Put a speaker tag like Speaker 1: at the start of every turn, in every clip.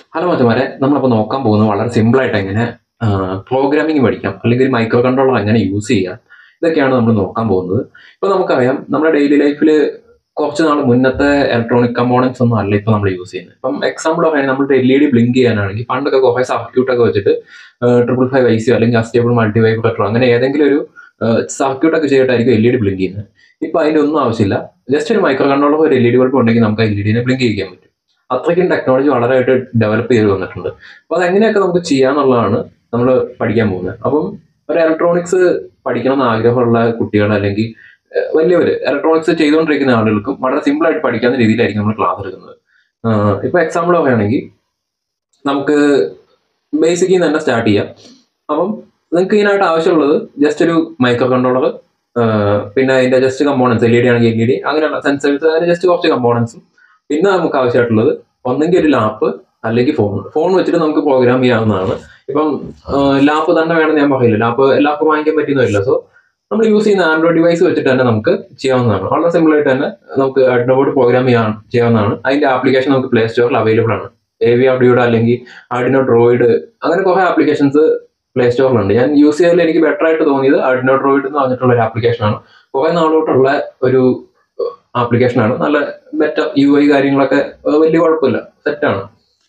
Speaker 1: hello മച്ചമാരെ നമ്മളപ്പോൾ നോക്കാൻ പോകുന്നത് വളരെ സിമ്പിൾ ആയിട്ട് എങ്ങനെ പ്രോഗ്രാമിംഗ് പഠിക്കാം അല്ലെങ്കിൽ ഒരു മൈക്രോ കൺട്രോളർ എങ്ങനെ യൂസ് ചെയ്യാം ഇതൊക്കെയാണ് നമ്മൾ നോക്കാൻ പോകുന്നത് ഇപ്പോൾ നമുക്കറിയാം നമ്മുടെ ഡെയിലി ലൈഫിൽ കുറച്ച് നാൾ മുന്നത്തെ ഇലക്ട്രോണിക് കമ്പോണൻസ് ഒന്നും അല്ല ഇപ്പോൾ നമ്മൾ യൂസ് ചെയ്യുന്നത് ഇപ്പം എക്സാമ്പിൾ പറയുന്നത് നമ്മൾ എൽ ഇ ഡി ബ്ലിങ്ക് ചെയ്യാനാണെങ്കിൽ പണ്ടൊക്കെ കുറേ സർക്യൂട്ട് ഒക്കെ വെച്ചിട്ട് ട്രിപ്പിൾ ഫൈവ് ഐ സി അല്ലെങ്കിൽ അസ്റ്റേബിൾ മൾട്ടി വൈബ്രേറ്റർ അങ്ങനെ ഏതെങ്കിലും ഒരു സർക്യൂട്ട് ഒക്കെ ചെയ്തിട്ടായിരിക്കും എൽ ഇ ഡി ബ്ലിങ്ക് ചെയ്യുന്നത് ഇപ്പോൾ അതിൻ്റെ ഒന്നും ആവശ്യമില്ല ജസ്റ്റ് ഒരു മൈക്രോ കൺട്രോളർ ഒരു എൽ ഇ ഡി ബൾബ് ഉണ്ടെങ്കിൽ നമുക്ക് എൽ ഇ ഡിനെ ബ്ലിങ്ക് ചെയ്യിക്കാൻ പറ്റും അത്രയ്ക്കും ടെക്നോളജി വളരെയായിട്ട് ഡെവലപ്പ് ചെയ്ത് വന്നിട്ടുണ്ട് അപ്പോൾ അതെങ്ങനെയൊക്കെ നമുക്ക് ചെയ്യാന്നുള്ളതാണ് നമ്മൾ പഠിക്കാൻ പോകുന്നത് അപ്പം ഒരു ഇലക്ട്രോണിക്സ് പഠിക്കണം എന്ന് ആഗ്രഹമുള്ള കുട്ടികൾ അല്ലെങ്കിൽ ഏഹ്, വലിയവർ ഇലക്ട്രോണിക്സ് ചെയ്തുകൊണ്ടിരിക്കുന്ന ആളുകൾക്കും വളരെ സിമ്പിൾ ആയിട്ട് പഠിക്കാവുന്ന രീതിയിലായിരിക്കും നമ്മൾ ക്ലാസ് എടുക്കുന്നത് ആഹ്, ഇപ്പൊ എക്സാമ്പിൾ പറയുകയാണെങ്കിൽ നമുക്ക് ബേസിക്കിൽ നിന്ന് തന്നെ സ്റ്റാർട്ട് ചെയ്യാം അപ്പം നിങ്ങൾക്ക് ഇതിനായിട്ട് ആവശ്യമുള്ളത് ജസ്റ്റ് ഒരു മൈക്രോ കൺട്രോളർ പിന്നെ അതിന്റെ just components L E D ആണെങ്കിൽ എൽ ഇ ഡി അങ്ങനെയുള്ള സെൻസേഴ്സ് അതിന് ജസ്റ്റ് കുറച്ച് കമ്പോണൻസും പിന്നെ നമുക്ക് ആവശ്യമായിട്ടുള്ളത് ഒന്നെങ്കിൽ ഒരു ലാപ്പ് അല്ലെങ്കിൽ ഫോൺ ഫോൺ വെച്ചിട്ട് നമുക്ക് പ്രോഗ്രാം ചെയ്യാവുന്നതാണ് ഇപ്പം ലാപ്പ് തന്നെ വേണമെന്ന് ഞാൻ പറയില്ല ലാപ്പ് എല്ലാവർക്കും വാങ്ങിക്കാൻ പറ്റുന്നതല്ല സോ നമ്മൾ യൂസ് ചെയ്യുന്ന ആൻഡ്രോയിഡ് ഡിവൈസ് വെച്ചിട്ട് തന്നെ നമുക്ക് ചെയ്യാവുന്നതാണ് വളരെ സിമ്പിൾ ആയിട്ട് തന്നെ നമുക്ക് അഡ്നോഡ് പ്രോഗ്രാം ചെയ്യാൻ ചെയ്യാവുന്നതാണ് അതിന്റെ ആപ്ലിക്കേഷൻ നമുക്ക് പ്ലേ സ്റ്റോറിൽ അവൈലബിൾ ആണ് എ വി ഓഡിയോയുടെ അല്ലെങ്കിൽ ആഡിനോ ഡ്രോയിഡ് അങ്ങനെ കുറെ ആപ്ലിക്കേഷൻസ് പ്ലേ സ്റ്റോറിലുണ്ട് ഞാൻ യൂസ് ചെയ്തതിൽ എനിക്ക് ബെറ്റർ ആയിട്ട് തോന്നിയത് ആഡിനോ ഡ്രോയിഡ് എന്ന് പറഞ്ഞിട്ടുള്ള ഒരു ആപ്ലിക്കേഷനാണ് കുറെ നാളോട്ടുള്ള ഒരു ആപ്ലിക്കേഷനാണ് നല്ല ബെറ്റർ യു ഐ കാര്യങ്ങളൊക്കെ ഏഹ് വലിയ കുഴപ്പമില്ല സെറ്റാണ്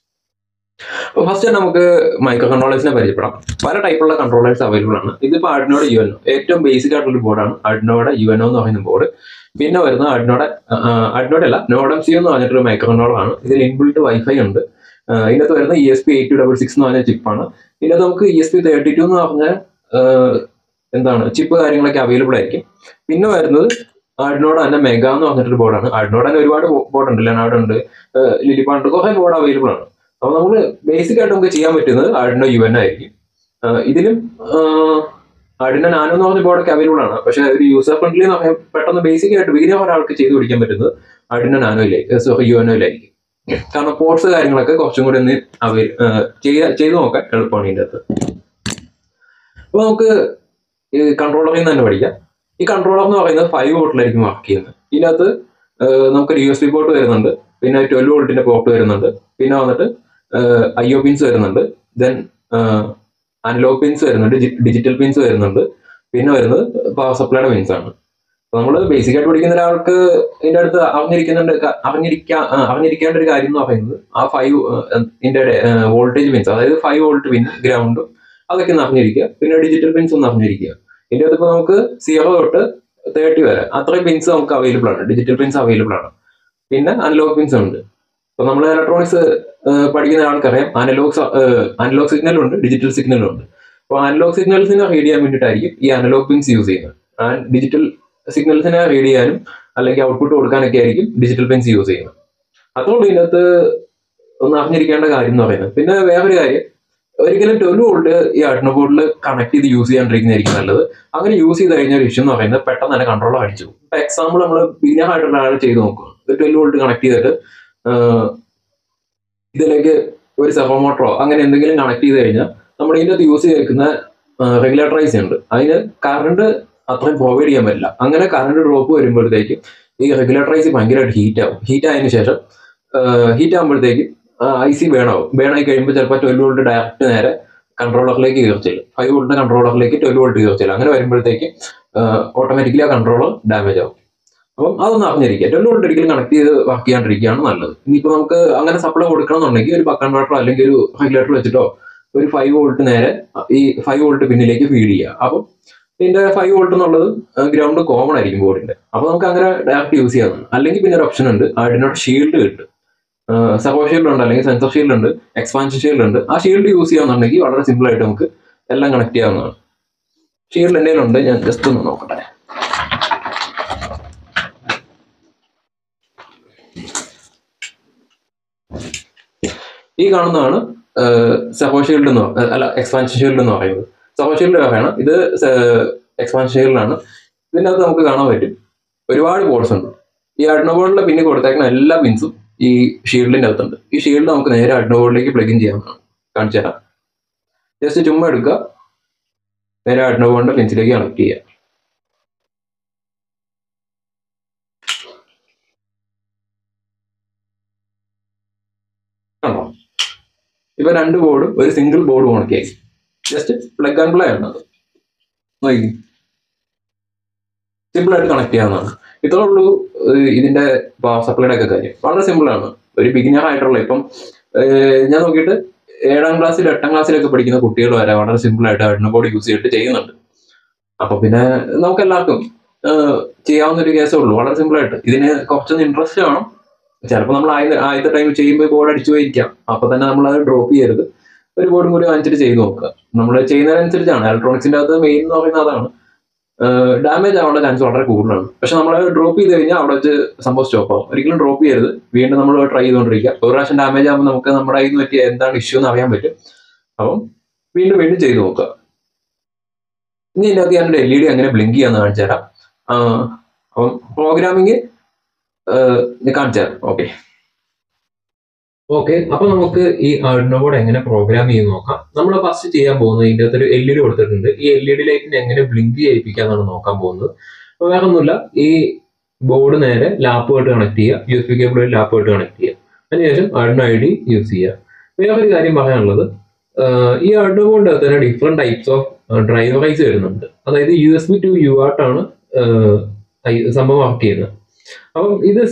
Speaker 1: അപ്പോൾ ഫസ്റ്റ് നമുക്ക് മൈക്രോ കൺട്രോളേഴ്സിനെ പരിചയപ്പെടാം പല ടൈപ്പുള്ള കൺട്രോളേഴ്സ് അവൈലബിൾ ആണ് ഇതിപ്പോൾ ആഡിനോടെ യു എൻ ഏറ്റവും ബേസിക് ആയിട്ടുള്ള ഒരു ബോർഡാണ് ആഡിനോടെ യു എൻ എന്ന് പറയുന്ന ബോർഡ് പിന്നെ വരുന്ന ആഡിനോടെ ആഡിനോടെ അല്ല നോഡം സി എന്ന് പറഞ്ഞിട്ടൊരു മൈക്രോ കൺട്രോളർ ആണ് ഇതിൽ ഇൻബിൾട്ട് വൈഫൈ ഉണ്ട് ആ, ഇതിനകത്ത് വരുന്ന E S P eight double six എന്ന് പറഞ്ഞ ചിപ്പാണ് ഇതിനകത്ത് നമുക്ക് E S P thirty two എന്ന് പറഞ്ഞ ആ, എന്താണ് ചിപ്പ് കാര്യങ്ങളൊക്കെ അവൈലബിൾ ആയിരിക്കും പിന്നെ വരുന്നത് ആഡിനോട് തന്നെ മെഗ എന്ന് പറഞ്ഞിട്ടൊരു ബോർഡാണ് ആഡിനോട് തന്നെ ഒരുപാട് ബോർഡ് ഉണ്ട് ലെനാഡ് ഉണ്ട് ലിലിപ്പാണ്ട് കുറെ ബോർഡ് അവൈലബിൾ ആണ് അപ്പോൾ നമ്മൾ ബേസിക് ആയിട്ട് നമുക്ക് ചെയ്യാൻ പറ്റുന്നത് ആഡിനോ യു എൻ ആയിരിക്കും ആ, ഇതിലും ആഡിനോ നാനോ എന്ന് പറഞ്ഞ ബോർഡൊക്കെ അവൈലബിൾ ആണ് പക്ഷേ ഒരു യൂസർ ഫ്രണ്ട്ലി എന്ന് പറയാൻ പെട്ടെന്ന് ബേസിക് ആയിട്ട് ബിഗിനർ ഒരാൾക്ക് ചെയ്ത് പിടിക്കാൻ പറ്റുന്നത് ആഡിനോ നാനോയിലേക്ക് സോറി യു എൻഒയിലായിരിക്കും കാരണം പോർട്സ് കാര്യങ്ങളൊക്കെ കുറച്ചും കൂടി ഒന്ന് അവൈ ചെയ്യാ- ചെയ്ത് നോക്കാൻ എളുപ്പമാണ് ഇതിൻ്റെ അകത്ത് അപ്പോൾ നമുക്ക് ഈ കൺട്രോളറിൽ നിന്ന് തന്നെ പഠിക്കാം ഈ കൺട്രോളർ എന്ന് പറയുന്നത് ഫൈവ് വോട്ടിലായിരിക്കും വർക്ക് ചെയ്യുന്നത് ഇതിനകത്ത് ഏഹ്, നമുക്കൊരു യു എസ് ബി പോർട്ട് വരുന്നുണ്ട് പിന്നെ ട്വൽവ് വോൾട്ടിന്റെ പോർട്ട് വരുന്നുണ്ട് പിന്നെ വന്നിട്ട് ഐ ഒ പിൻസ് വരുന്നുണ്ട് ദെൻ അനലോഗ് പിൻസ് വരുന്നുണ്ട് ഡിജിറ്റൽ പിൻസ് വരുന്നുണ്ട് പിന്നെ വരുന്നത് പവർ സപ്ലൈയുടെ പിൻസ് ആണ് നമ്മൾ ബേസിക് ആയിട്ട് പഠിക്കുന്ന ഒരാൾക്ക് ഇതിന്റെ അടുത്ത് അറിഞ്ഞിരിക്കുന്നുണ്ട് ക- അറിഞ്ഞിരിക്കാ ആ, അറിഞ്ഞിരിക്കേണ്ട ഒരു കാര്യം എന്ന് പറയുന്നത് ആ ഫൈവ് ഇതിന്റെ വോൾട്ടേജ് പിൻസ് അതായത് ഫൈവ് വോൾട്ട് പിൻ ഗ്രൗണ്ടും അതൊക്കെ ഒന്ന് അറിഞ്ഞിരിക്കുക പിന്നെ ഡിജിറ്റൽ പിൻസ് ഒന്ന് അറിഞ്ഞിരിക്കുക ഇതിന്റെ അകത്ത് ഇപ്പോൾ നമുക്ക് സീറോ തൊട്ട് തേർട്ടി വരെ അത്രയും പിൻസ് നമുക്ക് അവൈലബിൾ ആണ് ഡിജിറ്റൽ പിൻസ് അവൈലബിൾ ആണ് പിന്നെ അനലോഗ് പിൻസ് ഉണ്ട് ഇപ്പൊ നമ്മൾ ഇലക്ട്രോണിക്സ് പഠിക്കുന്ന ആൾക്കറിയാം അനലോഗ് അനലോഗ് സിഗ്നലും ഉണ്ട് ഡിജിറ്റൽ സിഗ്നലും ഉണ്ട് അപ്പോൾ അനലോഗ് സിഗ്നൽസിനെ റീഡ് ചെയ്യാൻ വേണ്ടിയിട്ടായിരിക്കും ഈ അനലോഗ് പിൻസ് യൂസ് ചെയ്യുന്നത് ഡിജിറ്റൽ സിഗ്നൽസിനെ റീഡ് ചെയ്യാനും അല്ലെങ്കിൽ ഔട്ട്പുട്ട് കൊടുക്കാനൊക്കെ ആയിരിക്കും ഡിജിറ്റൽ പിൻസ് യൂസ് ചെയ്യുന്നത് അതുകൊണ്ട് ഇതിനകത്ത് ഒന്ന് അറിഞ്ഞിരിക്കേണ്ട കാര്യം എന്ന് പറയുന്നത് പിന്നെ വേറൊരു കാര്യം ഒരിക്കലും ട്വൽവ് വോൾട്ട് ഈ അഡ്നോ ബോർഡിൽ കണക്ട് ചെയ്ത് യൂസ് ചെയ്യാണ്ടിരിക്കുന്നതായിരിക്കും നല്ലത് അങ്ങനെ യൂസ് ചെയ്ത് കഴിഞ്ഞ ഒരു ഇഷ്യൂ എന്ന് പറയുന്നത് പെട്ടെന്ന് തന്നെ കൺട്രോൾ അടിച്ചു പോകും ഇപ്പൊ എക്സാമ്പിൾ നമ്മൾ ബിഗിനർ ആയിട്ടുള്ള ആൾ ചെയ്ത് നോക്കുക ഒരു ട്വൽവ് വോൾട്ട് കണക്ട് ചെയ്തിട്ട് ആഹ്, ഇതിലേക്ക് ഒരു സെർവോ മോട്ടറോ അങ്ങനെ എന്തെങ്കിലും കണക്ട് ചെയ്ത് കഴിഞ്ഞാൽ നമ്മൾ ഇതിൻ്റെ അകത്ത് യൂസ് ചെയ്തിരിക്കുന്ന റെഗുലേറ്ററൈസ് ഉണ്ട് അതിന് കറണ്ട് അത്രയും പ്രൊവൈഡ് ചെയ്യാൻ പറ്റില്ല അങ്ങനെ കറണ്ട് ഡ്രോപ്പ് വരുമ്പോഴത്തേക്കും ഈ റെഗുലേറ്ററൈസ് ഭയങ്കരമായിട്ട് ഹീറ്റ് ആവും ഹീറ്റ് ആയതിനു ശേഷം ഹീറ്റ് ആകുമ്പോഴത്തേക്കും ഐ സി ബേണാവും ബേണായി കഴിയുമ്പോൾ ചിലപ്പോൾ ട്വൽവ് വോൾട്ട് ഡയറക്റ്റ് നേരെ കൺട്രോളറിലേക്ക് കയറിച്ചില്ല ഫൈവ് വോൾട്ടിന്റെ കൺട്രോളറിലേക്ക് ട്വൽവ് വോൾട്ട് കയറിച്ചില്ല അങ്ങനെ വരുമ്പോഴത്തേക്ക് ഓട്ടോമാറ്റിക്കലി ആ കൺട്രോളർ ഡാമേജ് ആവും അപ്പം അതൊന്ന് അറിഞ്ഞിരിക്കുക ട്വൽവ് വോൾട്ട് ഒരിക്കലും കണക്ട് ചെയ്ത് വർക്ക് ചെയ്യാണ്ടിരിക്കുകയാണ് നല്ലത് ഇനിയിപ്പോൾ നമുക്ക് അങ്ങനെ സപ്ലൈ കൊടുക്കണമെന്നുണ്ടെങ്കിൽ ഒരു ബക്ക് കൺവെർട്ടർ അല്ലെങ്കിൽ ഒരു റെഗുലേറ്റർ വെച്ചിട്ടോ ഒരു ഫൈവ് വോൾട്ട് നേരെ ഈ ഫൈവ് വോൾട്ട് പിന്നിലേക്ക് ഫീഡ് ചെയ്യുക അപ്പം ഇതിന്റെ ഫൈവ് വോൾട്ട് എന്നുള്ളത് ഗ്രൗണ്ട് കോമൺ ആയിരിക്കും ബോർഡിന്റെ അപ്പൊ നമുക്ക് അങ്ങനെ ഡയറക്റ്റ് യൂസ് ചെയ്യാവുന്നതാണ് അല്ലെങ്കിൽ പിന്നെ ഒരു ഓപ്ഷൻ ഉണ്ട് അതിനോട് ഷീൽഡ് കിട്ടും സപ്പോ ഷീൽഡ് ഉണ്ട് അല്ലെങ്കിൽ സെൻസർ ഷീൽഡ് ഉണ്ട് എക്സ്പാൻഷൻ ഷീൽഡ് ഉണ്ട് ആ ഷീൽഡ് യൂസ് ചെയ്യാന്നുണ്ടെങ്കിൽ വളരെ സിമ്പിൾ ആയിട്ട് നമുക്ക് എല്ലാം കണക്ട് ചെയ്യാവുന്നതാണ് ഷീൽഡ് എൻ്റെ ഉണ്ട് ഞാൻ ജസ്റ്റ് ഒന്ന് നോക്കട്ടെ ഈ കാണുന്നതാണ് സപ്പോ ഷീൽഡ് എന്ന് പറ- അല്ല എക്സ്പാൻഷൻ ഷീൽഡ് എന്ന് പറയുന്നത് സപ്പോ ഷീൽഡ് വേണം ഇത് എക്സ്പാൻഷൻ ഷീൽഡിലാണ് ഇതിൻ്റെ അകത്ത് നമുക്ക് കാണാൻ പറ്റും ഒരുപാട് പോർട്സ് ഉണ്ട് ഈ അഡ്നോ ബോർഡിലെ പിന്നെ കൊടുത്തേക്കുന്ന എല്ലാ പിൻസും ഈ ഷീൽഡിന്റെ അകത്തുണ്ട് ഈ ഷീൽഡ് നമുക്ക് നേരെ അഡ്നോ ബോർഡിലേക്ക് പ്ലഗ് ഇൻ ചെയ്യാവുന്നതാണ് കാണിച്ചു തരാം ജസ്റ്റ് ചുമ്മാ എടുക്കുക നേരെ അഡ്നോ ബോർഡിന്റെ പിൻസിലേക്ക് കണക്ട് ചെയ്യുക കണ്ടോ ഇപ്പൊ രണ്ട് ബോർഡും ഒരു സിംഗിൾ ബോർഡ് കണക്കായി ജസ്റ്റ് പ്ലഗ് ആൻഡ് പ്ലേ ആണ് അത് നോക്കി സിമ്പിൾ ആയിട്ട് കണക്ട് ചെയ്യാവുന്നതാണ് ഇത്രേ ഉള്ളൂ ഏഹ് ഇതിന്റെ പവർ സപ്ലൈയുടെ ഒക്കെ കാര്യം വളരെ സിമ്പിൾ ആണ് ഒരു ബിഗിനർ ആയിട്ടുള്ള ഇപ്പം ഏഹ് ഞാൻ നോക്കിയിട്ട് ഏഴാം ക്ലാസ്സിൽ എട്ടാം ക്ലാസ്സിലൊക്കെ പഠിക്കുന്ന കുട്ടികൾ വരെ വളരെ സിമ്പിൾ ആയിട്ട് അഡിനോ ബോർഡ് യൂസ് ചെയ്തിട്ട് ചെയ്യുന്നുണ്ട് അപ്പൊ പിന്നെ നമുക്ക് എല്ലാവർക്കും ഏഹ് ചെയ്യാവുന്ന ഒരു കേസേ ഉള്ളൂ വളരെ സിമ്പിൾ ആയിട്ട് ഇതിന് കുറച്ചൊന്ന് ഇൻട്രസ്റ്റ് വേണം ചിലപ്പോൾ നമ്മൾ ആദ്യ ആദ്യത്തെ ടൈം ചെയ്യുമ്പോൾ ബോർഡ് അടിച്ചു പോയിരിക്കാം അപ്പൊ തന്നെ നമ്മൾ അത് ഡ്രോപ്പ് ചെയ്യരുത് ഒരു ബോർഡും കൂടി വാങ്ങിച്ചിട്ട് ചെയ്ത് നോക്കുക നമ്മൾ ചെയ്യുന്നതിനനുസരിച്ചാണ് ഇലക്ട്രോണിക്സിന്റെ അകത്ത് മെയിൻ എന്ന് പറയുന്നത് അതാണ് ഡാമേജ് ആവാനുള്ള ചാൻസ് വളരെ കൂടുതലാണ് പക്ഷെ നമ്മൾ ഡ്രോപ്പ് ചെയ്ത് കഴിഞ്ഞാൽ അവിടെ വെച്ച് സംഭവം സ്റ്റോപ്പ് ആവും ഒരിക്കലും ഡ്രോപ്പ് ചെയ്യരുത് വീണ്ടും നമ്മൾ ട്രൈ ചെയ്തുകൊണ്ടിരിക്കുക ഒരു പ്രാവശ്യം ഡാമേജ് ആകുമ്പോൾ നമുക്ക് നമ്മുടെ കയ്യിൽ നിന്ന് പറ്റിയ എന്താണ് ഇഷ്യൂ എന്ന് അറിയാൻ പറ്റും അപ്പം വീണ്ടും വീണ്ടും ചെയ്ത് നോക്കുക ഇനി ഇതിൻ്റെ അകത്ത് ഞാനൊരു എൽ ഇ ഡി എങ്ങനെ ബ്ലിങ്ക് ചെയ്യാന്ന് കാണിച്ചു തരാം ആ, അപ്പം പ്രോഗ്രാമിങ് കാണിച്ചു തരാം ഓക്കെ ഓക്കെ അപ്പൊ നമുക്ക് ഈ ആർഡിനോ ബോർഡ് എങ്ങനെ പ്രോഗ്രാം ചെയ്ത് നോക്കാം നമ്മൾ ഫസ്റ്റ് ചെയ്യാൻ പോകുന്നത് ഇതിന്റെ അകത്ത് ഒരു എൽ ഇ ഡി കൊടുത്തിട്ടുണ്ട് ഈ എൽ ഇ ഡി ലൈറ്റിനെ എങ്ങനെ ബ്ലിങ്ക് ചെയ്യിപ്പിക്കാന്നാണ് നോക്കാൻ പോകുന്നത് അപ്പൊ വേറെ ഒന്നുമില്ല ഈ ബോർഡ് നേരെ ലാപ്പുമായിട്ട് കണക്ട് ചെയ്യുക യു എസ് ബി കേബിൾ ലാപ്പുമായിട്ട് കണക്ട് ചെയ്യുക അതിനുശേഷം ആർഡിനോ ഐ ഡി യൂസ് ചെയ്യുക വേറെ ഒരു കാര്യം പറയാനുള്ളത് ആഹ് ഈ ആർഡിനോ ബോർഡിന്റെ അകത്ത് തന്നെ ഡിഫറെന്റ് ടൈപ്സ് ഓഫ് ഡ്രൈവറൈസ് വരുന്നുണ്ട് അതായത് U S B to U ആർട്ടാണ് സംഭവം വർക്ക് ചെയ്യുന്നത് അപ്പം ഇത്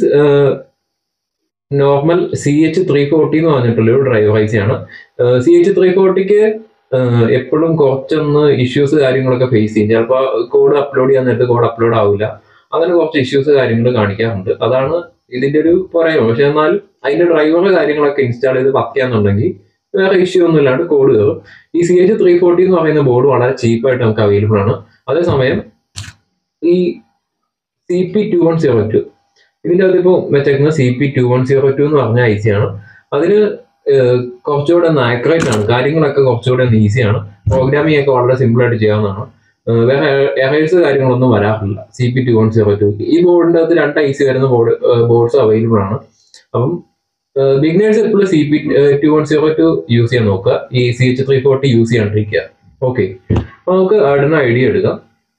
Speaker 1: normal C H three forty എന്ന് പറഞ്ഞിട്ടുള്ള ഒരു ഡ്രൈവറൈസ് ആണ് സി എച്ച് ത്രീ ഫോർട്ടിക്ക് എപ്പോഴും കുറച്ചൊന്ന് ഇഷ്യൂസ് കാര്യങ്ങളൊക്കെ ഫേസ് ചെയ്യും ചിലപ്പോൾ കോഡ് അപ്ലോഡ് ചെയ്യാൻ നേരത്ത് കോഡ് അപ്ലോഡ് ആവില്ല അങ്ങനെ കുറച്ച് ഇഷ്യൂസ് കാര്യങ്ങൾ കാണിക്കാറുണ്ട് അതാണ് ഇതിന്റെ ഒരു പോരായ്മ പക്ഷെ എന്നാൽ അതിന്റെ ഡ്രൈവർ കാര്യങ്ങളൊക്കെ ഇൻസ്റ്റാൾ ചെയ്ത് വയ്ക്കാന്നുണ്ടെങ്കിൽ വേറെ ഇഷ്യൂ ഒന്നും ഇല്ലാണ്ട് കോഡ് കയറും ഈ സി എച്ച് ത്രീ ഫോർട്ടി എന്ന് പറയുന്ന ബോർഡ് വളരെ ചീപ്പായിട്ട് നമുക്ക് അവൈലബിൾ ആണ് അതേസമയം ഈ C P two one zero two ഇതിന്റെ അകത്ത് ഇപ്പോൾ വെച്ചേക്കുന്നത് C P two one zero two എന്ന് പറഞ്ഞ ഐ സി ആണ് അതിന് ഏഹ്, കുറച്ചുകൂടെ ഒന്ന് ആക്യുറേറ്റ് ആണ് കാര്യങ്ങളൊക്കെ കുറച്ചുകൂടെ ഒന്ന് ഈസിയാണ് പ്രോഗ്രാമിംഗ് ഒക്കെ വളരെ സിമ്പിൾ ആയിട്ട് ചെയ്യാവുന്നതാണ് ഏഹ്, വേറെ എറേഴ്സ് കാര്യങ്ങളൊന്നും വരാറില്ല C P two one zero two ഈ ബോർഡിന്റെ അകത്ത് രണ്ട് ഐ സി വരുന്ന ബോർഡ് ബോർഡ്സ് അവൈലബിൾ ആണ് അപ്പം ബിഗിനേഴ്സ് എപ്പോഴും C P two one zero two use ചെയ്യാൻ നോക്കുക ഈ C H three forty use ചെയ്യാണ്ടിരിക്കുക ഓക്കെ അപ്പൊ നമുക്ക് അടുന്ന ഐഡിയ എടുക്കാം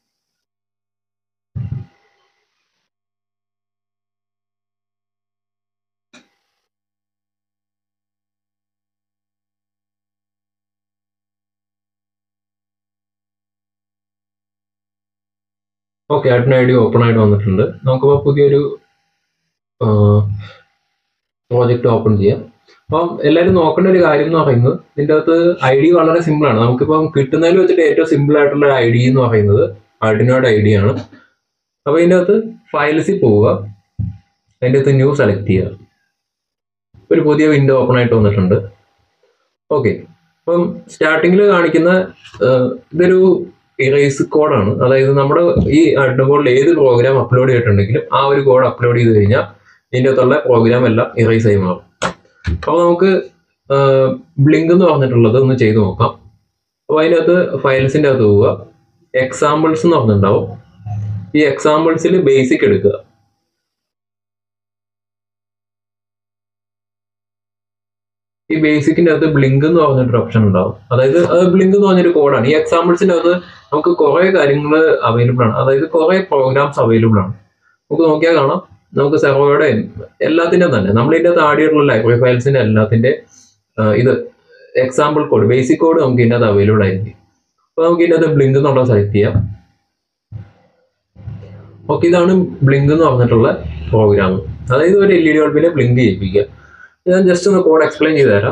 Speaker 1: ഓക്കെ അടുത്ത ഐ ഡി ഓപ്പൺ ആയിട്ട് വന്നിട്ടുണ്ട് നമുക്കിപ്പോൾ പുതിയൊരു പ്രോജക്റ്റ് ഓപ്പൺ ചെയ്യാം അപ്പം എല്ലാവരും നോക്കേണ്ട ഒരു കാര്യം എന്ന് പറയുന്നത് ഇതിൻ്റെ അകത്ത് ഐ ഡി വളരെ സിമ്പിൾ ആണ് നമുക്കിപ്പം കിട്ടുന്നതിൽ വെച്ചിട്ട് ഏറ്റവും സിമ്പിൾ ആയിട്ടുള്ള ഐ ഡി എന്ന് പറയുന്നത് ആർഡിനോയുടെ ഐ ഡി ആണ് അപ്പോൾ ഇതിൻ്റെ അകത്ത് ഫയൽസിൽ പോവുക അതിൻ്റെ അകത്ത് ന്യൂ സെലക്ട് ചെയ്യുക ഒരു പുതിയ വിൻഡോ ഓപ്പൺ ആയിട്ട് വന്നിട്ടുണ്ട് ഓക്കെ അപ്പം സ്റ്റാർട്ടിങ്ങിൽ കാണിക്കുന്ന ഏഹ്, ഇതൊരു ഇറേസ് കോഡാണ് അതായത് നമ്മുടെ ഈ അഡ്ബോർഡിൽ ഏത് പ്രോഗ്രാം അപ്ലോഡ് ചെയ്തിട്ടുണ്ടെങ്കിലും ആ ഒരു കോഡ് അപ്ലോഡ് ചെയ്ത് കഴിഞ്ഞാൽ ഇതിൻ്റെ അകത്തുള്ള പ്രോഗ്രാം എല്ലാം ഇറേസ് ആയി മാറും അപ്പോൾ നമുക്ക് ബ്ലിങ്ക് എന്ന് പറഞ്ഞിട്ടുള്ളത് ഒന്ന് ചെയ്ത് നോക്കാം അപ്പോൾ അതിനകത്ത് ഫയൽസിൻ്റെ അകത്ത് പോവുക എക്സാമ്പിൾസ് എന്ന് പറഞ്ഞിട്ടുണ്ടാവും ഈ എക്സാമ്പിൾസിൽ ബേസിക് എടുക്കുക ഈ ബേസിക്കിന്റെ അകത്ത് ബ്ലിങ്ക് എന്ന് പറഞ്ഞിട്ടൊരു ഓപ്ഷൻ ഉണ്ടാവും അതായത് ബ്ലിങ്ക് എന്ന് പറഞ്ഞൊരു കോഡാണ് ഈ എക്സാമ്പിൾസിന്റെ അകത്ത് നമുക്ക് കുറെ കാര്യങ്ങൾ അവൈലബിൾ ആണ് അതായത് കുറെ പ്രോഗ്രാംസ് അവൈലബിൾ ആണ് നമുക്ക് നോക്കിയാൽ കാണാം നമുക്ക് സെർവയുടെ എല്ലാത്തിൻ്റെ തന്നെ നമ്മൾ ഇതിൻ്റെ അകത്ത് ആഡ് ചെയ്തിട്ടുള്ള ലൈബ്രറി ഫയൽസിന്റെ എല്ലാത്തിന്റെ ആ, ഇത് എക്സാമ്പിൾ കോഡ് ബേസിക് കോഡ് നമുക്ക് ഇതിൻ്റെ അകത്ത് അവൈലബിൾ ആയിരിക്കും അപ്പോൾ നമുക്ക് ഇതിൻ്റെ അകത്ത് ബ്ലിങ്ക് എന്നുള്ളത് സെലക്ട് ചെയ്യാം ഓക്കെ ഇതാണ് ബ്ലിങ്ക് എന്ന് പറഞ്ഞിട്ടുള്ള പ്രോഗ്രാം അതായത് ഒരു എൽ ഇ ഡി ബൾബിനെ ബ്ലിങ്ക് ചെയ്യിപ്പിക്കുക ഞാൻ ജസ്റ്റ് ഒന്ന് കോഡ് എക്സ്പ്ലെയിൻ ചെയ്ത് തരാം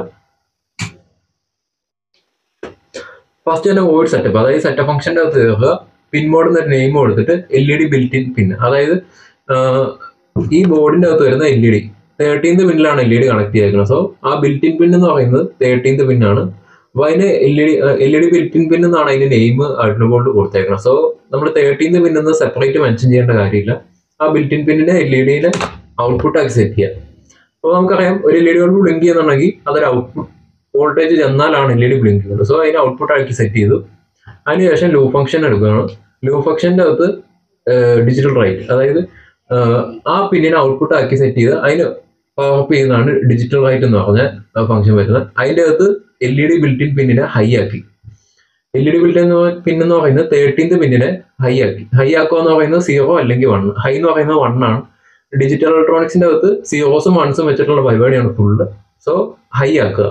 Speaker 1: ഫസ്റ്റ് തന്നെ വേർഡ് സെറ്റപ്പ് അതായത് സെറ്റപ്പ് ഫംഗ്ഷൻ്റെ അകത്ത് കയറുക പിൻ മോഡ് എന്നൊരു നെയിം കൊടുത്തിട്ട് L E D built in pin അതായത് ആഹ്, ഈ ബോർഡിന്റെ അകത്ത് വരുന്ന എൽ ഇ ഡി തേർട്ടീൻത് പിന്നിലാണ് എൽ ഇ ഡി കണക്ട് ചെയ്തേക്കുന്നത് സോ ആ ബിൽറ്റിൻ പിൻ എന്ന് പറയുന്നത് തേർട്ടീൻത് പിന്നാണ് അപ്പൊ അതിന് L E D L E D built in പിൻ എന്നാണ് അതിന്റെ നെയിം അഡ്നോ ബോർഡ് കൊടുത്തേക്കുന്നത് സോ നമ്മൾ തേർട്ടീൻത് പിൻ എന്ന് സെപ്പറേറ്റ് മെൻഷൻ ചെയ്യേണ്ട കാര്യമില്ല ആ ബിൽറ്റിൻ പിന്നിനെ എൽ ഇ ഡിയുടെ ഔട്ട്പുട്ട് ആക്കി സെറ്റ് ചെയ്യുക അപ്പോൾ നമുക്കറിയാം ഒരു L E D bulb blink ചെയ്യുന്നുണ്ടെങ്കിൽ അതൊരു ഔട്ട്പുട്ട് വോൾട്ടേജ് ചെന്നാലാണ് എൽ ഇ ഡി ബ്ലിങ്ക് ചെയ്യുന്നത് സോ അതിന് ഔട്ട്പുട്ട് ആക്കി സെറ്റ് ചെയ്തു അതിനുശേഷം ലൂ ഫംഗ്ഷൻ എടുക്കുകയാണ് ലൂ ഫംഗ്ഷൻ്റെ അകത്ത് ഡിജിറ്റൽ റൈറ്റ് അതായത് ആഹ്, ആ പിന്നിനെ ഔട്ട്പുട്ട് ആക്കി സെറ്റ് ചെയ്ത് അതിന് പവർ അപ്പ് ചെയ്യുന്നതാണ് ഡിജിറ്റൽ റൈറ്റ് എന്ന് പറഞ്ഞ ഫംഗ്ഷൻ വരുന്നത് അതിൻ്റെ അകത്ത് എൽ ഇ ഡി ബിൽറ്റിൻ പിന്നിനെ ഹൈ ആക്കി L E D built in pin എന്ന് പറയുന്നത് തേർട്ടീൻത് പിന്നിനെ ഹൈ ആക്കി ഹൈ ആക്കുക എന്ന് പറയുന്നത് സീറോ അല്ലെങ്കിൽ വൺ ഹൈ എന്ന് പറയുന്നത് വൺ ആണ് ഡിജിറ്റൽ ഇലക്ട്രോണിക്സിന്റെ അകത്ത് സീറോസും വൺസും വെച്ചിട്ടുള്ള പരിപാടിയാണ് ഫുള്ള് സോ ഹൈ ആക്കുക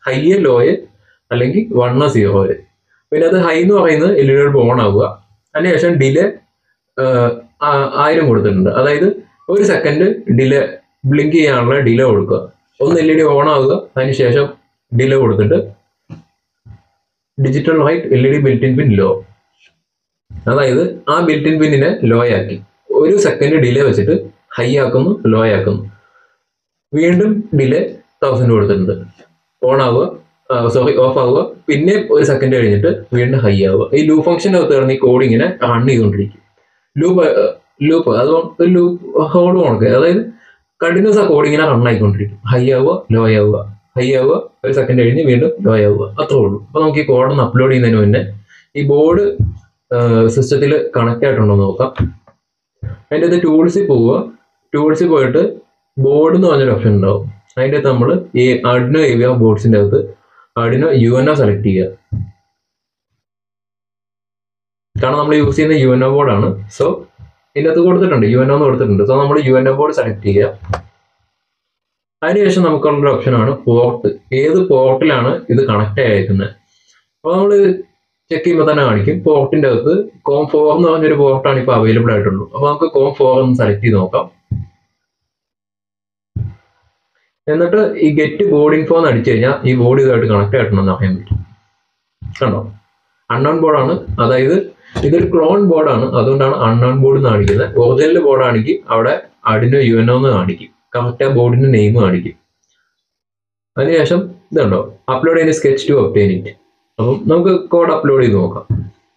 Speaker 1: ഹൈ ലോയ് അല്ലെങ്കിൽ വണ്ണ് സീറോ പിന്നെ അത് ഹൈ എന്ന് പറയുന്നത് എൽ ഇ ഡി ഓൺ ആവുക അതിനുശേഷം ഡിലെ ആയിരം കൊടുത്തിട്ടുണ്ട് അതായത് ഒരു സെക്കൻഡ് ഡിലെ ബ്ലിങ്ക് ചെയ്യാനുള്ള ഡിലെ കൊടുക്കുക ഒന്ന് എൽ ഇ ഡി ഓൺ ആവുക അതിനുശേഷം ഡിലെ കൊടുത്തിട്ട് digital write L E D built in pin low അതായത് ആ ബിൽറ്റിൻ പിന്നിനെ ലോ ആക്കി ഒരു സെക്കൻഡ് ഡിലേ വെച്ചിട്ട് ഹൈ ആക്കുന്നു ലോ ആക്കുന്നു വീണ്ടും ഡിലേ തൗസൻഡ് കൊടുത്തിട്ടുണ്ട് ഓൺ ആവുക സോറി ഓഫ് ആവുക പിന്നെ ഒരു സെക്കൻഡ് കഴിഞ്ഞിട്ട് വീണ്ടും ഹൈ ആവുക ഈ ലൂപ്പ് ഫംഗ്ഷൻ്റെ അകത്ത് കിടന്ന് ഈ കോഡ് ഇങ്ങനെ റൺ ചെയ്തുകൊണ്ടിരിക്കും ലൂപ്പ് ലൂപ്പ് അത് ഒരു ലൂപ്പ് ഹോൾ കണക്ക് അതായത് കണ്ടിന്യൂസ് ആ കോഡ് ഇങ്ങനെ റൺ ആയിക്കൊണ്ടിരിക്കും ഹൈ ആവുക ലോ ആവുക ഹൈ ആവുക ഒരു സെക്കൻഡ് കഴിഞ്ഞ് വീണ്ടും ലോ ആവുക അത്രേ ഉള്ളൂ അപ്പോൾ നമുക്ക് ഈ കോഡ് ഒന്ന് അപ്ലോഡ് ചെയ്യുന്നതിന് മുന്നേ ഈ ബോർഡ് സിസ്റ്റത്തിൽ കണക്ട് ആയിട്ടുണ്ടോ എന്ന് നോക്കാം അതിൻ്റെ അകത്ത് ടൂൾസിൽ പോവുക ടൂൾസിൽ പോയിട്ട് ബോർഡ് എന്ന് പറഞ്ഞൊരു ഓപ്ഷൻ ഉണ്ടാവും അതിൻ്റെ അകത്ത് നമ്മൾ ഈ അഡിനോ ഏവിയ ബോർഡ്സിൻ്റെ അകത്ത് Arduino U N O select ചെയ്യുക കാരണം നമ്മൾ യൂസ് ചെയ്യുന്ന യു എൻ ഒ ബോർഡാണ് സോ ഇതിനകത്ത് കൊടുത്തിട്ടുണ്ട് യു എൻ ഒ എന്ന് കൊടുത്തിട്ടുണ്ട് സോ നമ്മൾ U N O board select ചെയ്യുക അതിനുശേഷം നമുക്കുള്ളൊരു ഓപ്ഷനാണ് പോർട്ട് ഏത് പോർട്ടിലാണ് ഇത് കണക്ട് ആയിരിക്കുന്നത് അപ്പോൾ നമ്മൾ ചെക്ക് ചെയ്യുമ്പോൾ തന്നെ കാണിക്കും പോർട്ടിൻ്റെ അകത്ത് കോം ഫോർ എന്ന് പറഞ്ഞൊരു പോർട്ടാണ് ഇപ്പോൾ അവൈലബിൾ ആയിട്ടുള്ളൂ അപ്പോൾ നമുക്ക് കോം ഫോർ ഒന്ന് സെലക്ട് ചെയ്ത് നോക്കാം എന്നിട്ട് ഈ ഗെറ്റ് ബോർഡ് ഇൻഫോ എന്ന് അടിച്ചു കഴിഞ്ഞാൽ ഈ ബോർഡ് ഇതുമായിട്ട് കണക്ട് ആയിട്ടുണ്ടെന്ന് അറിയാൻ പറ്റും കണ്ടോ അൺനോൺ ബോർഡാണ് അതായത് ഇതൊരു ക്ലോൺ ബോർഡാണ് അതുകൊണ്ടാണ് അൺനോൺ ബോർഡ് എന്ന് കാണിക്കുന്നത് ഒറിജിനൽ ബോർഡ് ആണെങ്കിൽ അവിടെ അഡിനോ യു എൻ എന്ന് കാണിക്കും കറക്റ്റ് ആ ബോർഡിന്റെ നെയിം കാണിക്കും അതിനുശേഷം ഇതുണ്ടോ അപ്ലോഡ് ചെയ്യുന്ന സ്കെച്ച് ടു ഒപ്റ്റെയിൻ ഇറ്റ് അപ്പം നമുക്ക് കോഡ് അപ്ലോഡ് ചെയ്ത് നോക്കാം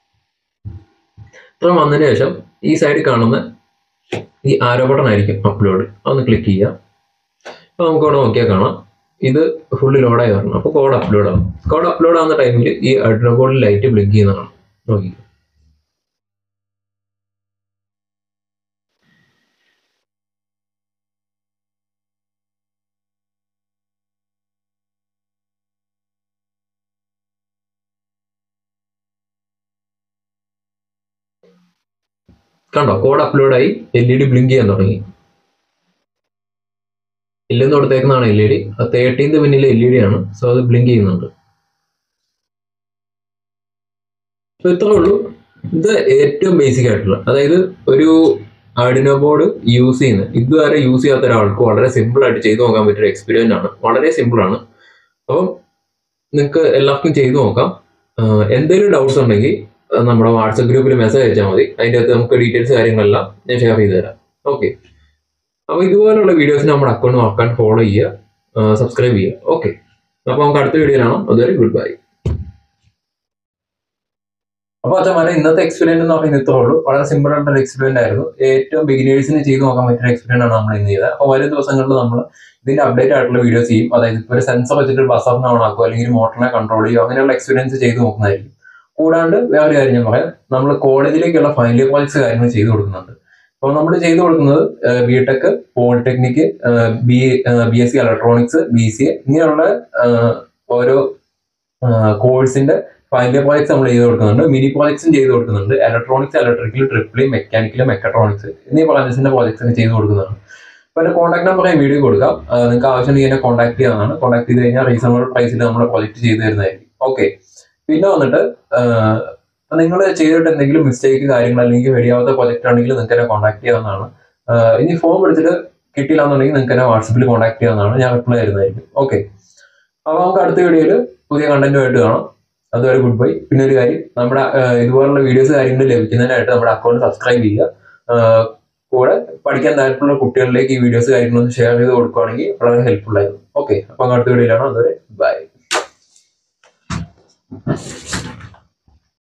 Speaker 1: ഇത്ര വന്നതിന് ശേഷം ഈ സൈഡിൽ കാണുന്ന ഈ ആരോ ബട്ടൺ ആയിരിക്കും അപ്ലോഡ് അതൊന്ന് ക്ലിക്ക് ചെയ്യുക അപ്പോൾ നമുക്ക് ഇവിടെ നോക്കിയാൽ കാണാം ഇത് ഫുള്ള് ലോഡായി വരണം അപ്പോൾ കോഡ് അപ്ലോഡ് ആവും കോഡ് അപ്ലോഡ് ആവുന്ന ടൈമിൽ ഈ അഡ്രോ ബോർഡിൽ ലൈറ്റ് ബ്ലിങ്ക് ചെയ്യുന്നതാണ് നോക്കി കണ്ടോ കോഡ് അപ്ലോഡായി എൽ ഇ ഡി ബ്ലിങ്ക് ചെയ്യാൻ തുടങ്ങി ഇല്ലെന്ന് കൊടുത്തേക്കുന്നതാണ് എൽ ഇ ഡി തേർട്ടീൻത് പിന്നിൽ എൽ ഇ ഡി ആണ് സോ അത് ബ്ലിങ്ക് ചെയ്യുന്നുണ്ട് അപ്പൊ ഇത്രേ ഉള്ളൂ ഇത് ഏറ്റവും ബേസിക് ആയിട്ടുള്ള അതായത് ഒരു ആർഡിനോ ബോർഡ് യൂസ് ചെയ്യുന്ന ഇതുവരെ യൂസ് ചെയ്യാത്ത ഒരാൾക്ക് വളരെ സിമ്പിൾ ആയിട്ട് ചെയ്തു നോക്കാൻ പറ്റിയ എക്സ്പീരിയൻസ് ആണ് വളരെ സിമ്പിൾ ആണ് അപ്പം നിങ്ങൾക്ക് എല്ലാവർക്കും ചെയ്തു നോക്കാം ആഹ് എന്തെങ്കിലും ഡൗട്ട്സ് ഉണ്ടെങ്കിൽ അത് നമ്മുടെ വാട്സപ്പ് ഗ്രൂപ്പിൽ മെസ്സേജ് അയച്ചാൽ മതി അതിൻ്റെ അകത്ത് നമുക്ക് ഡീറ്റെയിൽസ് കാര്യങ്ങളെല്ലാം ഞാൻ ഷെയർ ചെയ്ത് തരാം ഓക്കെ അപ്പോൾ ഇതുപോലുള്ള വീഡിയോസ് നമ്മുടെ അക്കൗണ്ട് നോക്കാൻ ഫോളോ ചെയ്യുക സബ്സ്ക്രൈബ് ചെയ്യുക ഓക്കെ അപ്പോൾ നമുക്ക് അടുത്ത വീഡിയോ കാണാം അതുവരെ ഗുഡ് ബൈ അപ്പോൾ അച്ഛന്മാരെ ഇന്നത്തെ എക്സ്പീരിയൻസ് എന്ന് പറയുന്നത് ഇത്രേ ഉള്ളൂ വളരെ സിമ്പിൾ ആയിട്ടുള്ള എക്സ്പീരിയൻസ് ആയിരുന്നു ഏറ്റവും ബിഗിനേഴ്സിന് ചെയ്ത് നോക്കാൻ പറ്റുന്ന എക്സ്പീരിയൻസ് ആണ് നമ്മൾ ഇന്ന് ചെയ്തത് അപ്പോൾ വരും ദിവസങ്ങളിൽ നമ്മൾ ഇതിന്റെ അപ്ഡേറ്റ് ആയിട്ടുള്ള വീഡിയോസ് ചെയ്യും അതായത് ഇപ്പോൾ ഒരു സെൻസർ വെച്ചിട്ട് ബസറിനെ ഓൺ ആക്കുക അല്ലെങ്കിൽ മോട്ടറിനെ കൺട്രോൾ ചെയ്യുക അങ്ങനെയുള്ള എക്സ്പീരിയൻസ് ചെയ്ത് നോക്കുന്നതായിരിക്കും കൂടാണ്ട് വേറെ കാര്യം ഞാൻ പറയാം നമ്മൾ കോളേജിലേക്കുള്ള ഫൈനൽ പ്രോജക്ട്സ് കാര്യങ്ങൾ ചെയ്തു കൊടുക്കുന്നുണ്ട് അപ്പോൾ നമ്മൾ ചെയ്തു കൊടുക്കുന്നത് B Tech polytechnic B B S C electronics B C A ഇങ്ങനെയുള്ള ആഹ്, ഓരോ കോഴ്സിന്റെ ഫൈനൽ പ്രോജക്ട്സ് നമ്മൾ ചെയ്ത് കൊടുക്കുന്നുണ്ട് മിനി പ്രോജക്ട്സും ചെയ്ത് കൊടുക്കുന്നുണ്ട് electronics electrical triple E mechanical mechatronics എന്നീ ബ്രാഞ്ചസിന്റെ പ്രോജക്ട്സ് ഒക്കെ ചെയ്ത് കൊടുക്കുന്നുണ്ട് അപ്പോൾ എൻ്റെ കോൺടാക്ട് നമ്പർ ഞാൻ വീഡിയോ കൊടുക്കാം ആഹ്, നിങ്ങൾക്ക് ആവശ്യമുണ്ടെങ്കിൽ എന്നെ കോൺടാക്ട് ചെയ്യാവുന്നതാണ് കോൺടാക്ട് ചെയ്ത് കഴിഞ്ഞാൽ റീസണബിൾ പ്രൈസിൽ നമ്മൾ പ്രോജക്റ്റ് ചെയ്ത് തരുന്നതായിരിക്കും ഓക്കെ പിന്നെ വന്നിട്ട് നിങ്ങൾ ചെയ്തിട്ട് എന്തെങ്കിലും മിസ്റ്റേക്ക് കാര്യങ്ങൾ അല്ലെങ്കിൽ വെടിയാവാത്ത പ്രൊജക്റ്റ് ആണെങ്കിൽ നിങ്ങൾക്ക് എന്നെ കോൺടാക്ട് ചെയ്യാവുന്നതാണ് ആഹ് ഇനി ഫോം എടുത്തിട്ട് കിട്ടില്ല എന്നുണ്ടെങ്കിൽ നിങ്ങൾക്ക് എന്നെ വാട്സപ്പിൽ കോൺടാക്ട് ചെയ്യാവുന്നതാണ് ഞാൻ റിപ്ലൈ തരുന്നതായിരിക്കും ഓക്കെ അപ്പോൾ നമുക്ക് അടുത്ത വീഡിയോയിൽ പുതിയ കണ്ടന്റുമായിട്ട് കാണാം അതുവരെ ഗുഡ് ബൈ പിന്നെ ഒരു കാര്യം നമ്മുടെ ആഹ് ഇതുപോലുള്ള വീഡിയോസ് കാര്യങ്ങൾ ലഭിക്കുന്നതിനായിട്ട് നമ്മുടെ അക്കൗണ്ട് സബ്സ്ക്രൈബ് ചെയ്യുക ആഹ് കൂടെ പഠിക്കാൻ താല്പര്യമുള്ള കുട്ടികളിലേക്ക് ഈ വീഡിയോസ് കാര്യങ്ങളൊന്ന് ഷെയർ ചെയ്ത് കൊടുക്കുകയാണെങ്കിൽ വളരെ ഹെൽപ്ഫുൾ ആയിരുന്നു ഓക്കെ അപ്പം അടുത്ത വീഡിയോയിലാണ് അതുവരെ ബൈ